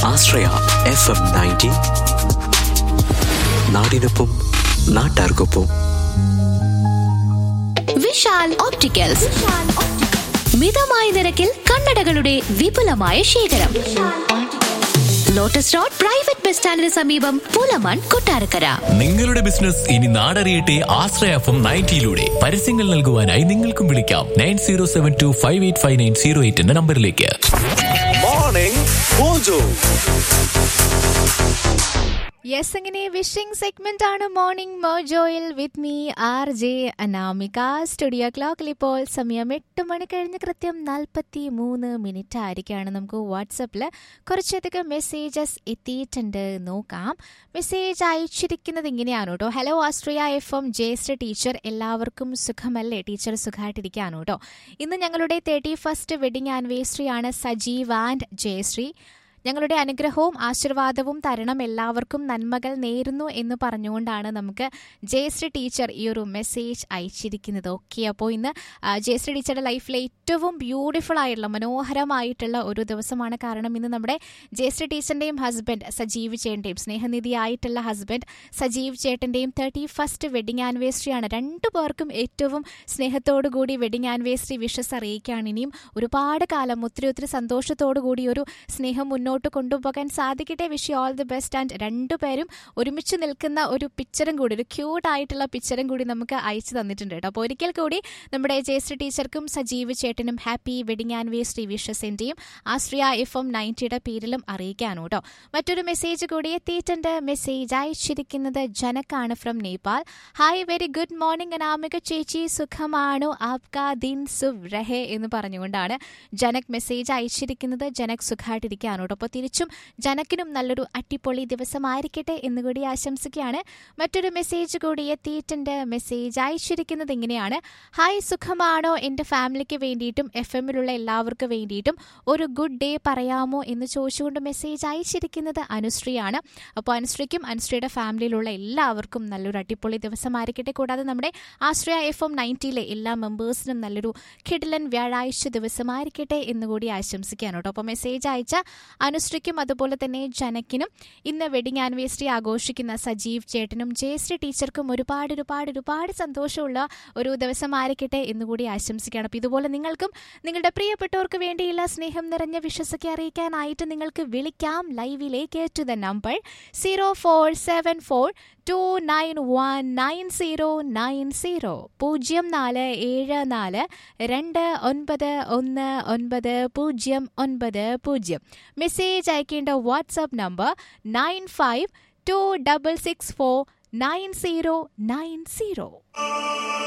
ആശ്രയ F M ninety നാടിനൊപ്പം നാട്ടാർക്കൊപ്പം Vishal opticals മിതമായ നിരക്കിൽ കണ്ണടകളുടെ വിപുലമായ ശേഖരം ലോട്ടസ് റോഡ് പ്രൈവറ്റ് ബസ് സ്റ്റാൻഡിന് സമീപം പൂലമാൻ കൊട്ടാരക്കര നിങ്ങളുടെ ബിസിനസ് ഇനി നാടറിയട്ടെ ആശ്രയ എഫ് എം നയൻറ്റിയിലൂടെ പരസ്യങ്ങൾ നൽകുവാനായി നിങ്ങൾക്കും വിളിക്കാം nine zero seven two five eight five nine zero eight എന്ന നമ്പറിലേക്ക് മോർണിംഗ് മോജോ യെസ് അങ്ങനെ വിഷിംഗ് സെഗ്മെന്റ് ആണ് മോർണിംഗ് മോജോയിൽ with me R J Anamika studio ക്ലോക്കിൽ ഇപ്പോൾ സമയം എട്ട് മണി കഴിഞ്ഞ് കൃത്യം നാൽപ്പത്തി മൂന്ന് മിനിറ്റ് ആയിരിക്കുകയാണ് നമുക്ക് വാട്സപ്പിൽ കുറച്ചധികം മെസ്സേജസ് എത്തിയിട്ടുണ്ട് നോക്കാം മെസ്സേജ് അയച്ചിരിക്കുന്നത് ഇങ്ങനെയാണ് കേട്ടോ ഹലോ ആസ്ട്രിയ എഫ് എം ജേസ്റ്റ് ടീച്ചർ എല്ലാവർക്കും സുഖമല്ലേ ടീച്ചർ സുഖമായിട്ടിരിക്കുകയാണ് കേട്ടോ ഇന്ന് ഞങ്ങളുടെ തേർട്ടി ഫസ്റ്റ് വെഡിങ് ആനിവേഴ്സറി ആണ് സജീവ് ആൻഡ് ജയശ്രീ ഞങ്ങളുടെ അനുഗ്രഹവും ആശീർവാദവും തരണം എല്ലാവർക്കും നന്മകൾ നേരുന്നു എന്ന് പറഞ്ഞുകൊണ്ടാണ് നമുക്ക് ജയശ്രീ ടീച്ചർ ഈ ഒരു മെസ്സേജ് അയച്ചിരിക്കുന്നത് ഓക്കെ അപ്പോൾ ഇന്ന് ആ, ജയശ്രീ ടീച്ചറുടെ ലൈഫിലെ ഏറ്റവും ബ്യൂട്ടിഫുൾ ആയിട്ടുള്ള മനോഹരമായിട്ടുള്ള ഒരു ദിവസമാണ് കാരണം ഇന്ന് നമ്മുടെ ജയശ്രീ ടീച്ചറിൻ്റെയും ഹസ്ബൻഡ് സജീവ് ചേട്ടൻ്റെയും സ്നേഹനിധിയായിട്ടുള്ള ഹസ്ബൻഡ് സജീവ് ചേട്ടൻ്റെയും തേർട്ടി ഫസ്റ്റ് വെഡിങ് ആനിവേഴ്സറി ആണ് രണ്ടു പേർക്കും ഏറ്റവും സ്നേഹത്തോടു കൂടി വെഡിങ് ആനിവേഴ്സറി വിഷസ് അറിയിക്കുകയാണ് ഇനിയും ഒരുപാട് കാലം ഒത്തിരി ഒത്തിരി സന്തോഷത്തോടു കൂടി ഒരു സ്നേഹം മുന്നോട്ട് കൊണ്ടുപോകാൻ സാധിക്കട്ടെ wish all the best and രണ്ടുപേരും ഒരുമിച്ച് നിൽക്കുന്ന ഒരു പിക്ചറും കൂടി ഒരു ക്യൂട്ട് ആയിട്ടുള്ള പിക്ചറും കൂടി നമുക്ക് അയച്ചു തന്നിട്ടുണ്ട് കേട്ടോ അപ്പോൾ ഒരിക്കൽ കൂടി നമ്മുടെ ജയശ്രീ ടീച്ചർക്കും സജീവ് ചേട്ടനും ഹാപ്പി വെഡിങ് ആനിവേഴ്സറി വിഷസിൻ്റെയും ആശ്രിയ എഫ് എം നയൻറ്റിയുടെ പേരിലും അറിയിക്കാനും കേട്ടോ മറ്റൊരു മെസ്സേജ് കൂടി എത്തിയിട്ടുണ്ട് മെസ്സേജ് അയച്ചിരിക്കുന്നത് ജനക്കാണ് from Nepal hi very good morning Anamika ചേച്ചി സുഖമാണോ ആപ്കാ ദിൻ സുവ് രഹേ എന്ന് പറഞ്ഞുകൊണ്ടാണ് ജനക് മെസ്സേജ് അയച്ചിരിക്കുന്നത് ജനക് സുഖമായിട്ടിരിക്കുകയാണ് കേട്ടോ അപ്പോൾ തിരിച്ചും ജനക്കിനും നല്ലൊരു അട്ടിപ്പൊളി ദിവസമായിരിക്കട്ടെ എന്നുകൂടി ആശംസിക്കുകയാണ് മറ്റൊരു മെസ്സേജ് കൂടി എത്തിയിട്ടുണ്ട് മെസ്സേജ് അയച്ചിരിക്കുന്നത് ഇങ്ങനെയാണ് ഹായ് സുഖമാണോ എൻ്റെ ഫാമിലിക്ക് വേണ്ടിയിട്ടും എഫ് എമ്മിലുള്ള എല്ലാവർക്കും വേണ്ടിയിട്ടും ഒരു ഗുഡ് ഡേ പറയാമോ എന്ന് ചോദിച്ചുകൊണ്ട് മെസ്സേജ് അയച്ചിരിക്കുന്നത് അനുശ്രീയാണ് അപ്പോൾ അനുശ്രീക്കും അനുശ്രീയുടെ ഫാമിലിയിലുള്ള എല്ലാവർക്കും നല്ലൊരു അടിപൊളി ദിവസമായിരിക്കട്ടെ കൂടാതെ നമ്മുടെ ആശ്രയ എഫ് എം നയൻറ്റിയിലെ എല്ലാ മെമ്പേഴ്സിനും നല്ലൊരു കിടിലൻ വ്യാഴാഴ്ച ദിവസമായിരിക്കട്ടെ എന്നുകൂടി ആശംസിക്കുകയാണ് കേട്ടോ അപ്പോൾ മെസ്സേജ് അയച്ച അനുശ്രീക്കും അതുപോലെ തന്നെ ജനക്കിനും ഇന്ന് വെഡിങ് ആനിവേഴ്സറി ആഘോഷിക്കുന്ന സജീവ് ചേട്ടനും ജയശ്രീ ടീച്ചർക്കും ഒരുപാട് ഒരുപാട് ഒരുപാട് സന്തോഷമുള്ള ഒരു ദിവസമായിരിക്കട്ടെ എന്നുകൂടി ആശംസിക്കുകയാണ് അപ്പോൾ ഇതുപോലെ നിങ്ങൾക്കും നിങ്ങളുടെ പ്രിയപ്പെട്ടവർക്ക് വേണ്ടിയുള്ള സ്നേഹം നിറഞ്ഞ വിശ്വസൊക്കെ അറിയിക്കാനായിട്ട് നിങ്ങൾക്ക് വിളിക്കാം ലൈവിലേക്ക് to the number zero four seven four two nine one nine zero nine zero പൂജ്യം നാല് ഏഴ് നാല് രണ്ട് ഒൻപത് ഒന്ന് ഒൻപത് പൂജ്യം ഒൻപത് പൂജ്യം മെസ്സേജ് അയക്കേണ്ട WhatsApp number nine five two double six four nine zero nine zero